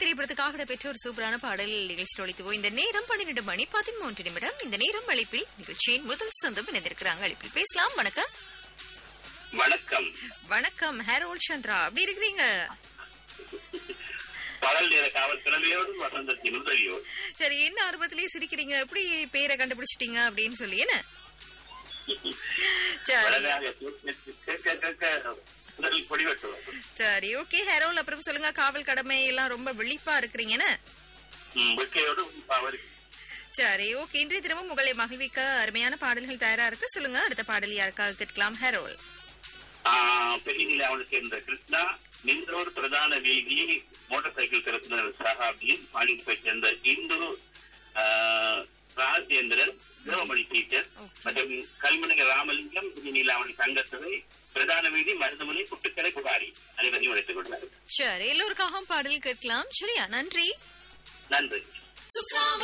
திரைப்படத்துக்காக பெற்ற ஒரு சூப்பரான பாடல் நிகழ்ச்சியில் ஒழித்துவோ இந்த நேரம் பன்னிரண்டு மணி பதிமூன்று நிமிடம் இந்த நேரம் அழைப்பில் நிகழ்ச்சியின் முதல் சொந்தம் இணைந்திருக்கிறாங்க அழைப்பில் பேசலாம் வணக்கம் வணக்கம் வணக்கம் ஹேரோல் சந்திரா அப்படி இருக்கிறீங்க பகல் நேர காவல் கிழமையோடு வசந்தத்தின் உதவியோடு சரி என்ன ஆர்வத்திலேயே சிரிக்கிறீங்க எப்படி பேரை கண்டுபிடிச்சிட்டீங்க அப்படின்னு சொல்லி என்ன சரி வளராக கேட்க கேட்க உடல் பொடிவட்டுவோம் சரி ஓகே ஹேரோல் அப்புறம் சொல்லுங்க காவல் கடமை எல்லாம் ரொம்ப விழிப்பா இருக்கிறீங்கன்னு வெட்கையோடு அவருக்கு சரி ஓகே இன்றைய தினமும் உங்களை மகிழ்விக்க அருமையான பாடல்கள் தயாரா இருக்கு சொல்லுங்க அடுத்த பாடல் யாருக்காக கேட்கலாம் ஹேரோல் பெரிய அவனுக்கு சேர்ந்த கிருஷ்ணா நின்றோர் பிரதான வீதி மோட்டார் சைக்கிள் திறப்பினர் சகாபியின் மாநிலத்தை சேர்ந்த இந்து ஆஹ், ராஜேந்திரன் தேவமணி டீச்சர் மற்றும் கல்முனை ராமலிங்கம் நீலாவணி தங்கத்துறை பிரதான வீதி மருந்துமணி புட்டுக்கடை புகாரி அனைவரையும் அழைத்துக் கொண்டார் சரி எல்லோருக்காகவும் பாடல் கேட்கலாம் சரியா நன்றி நன்றி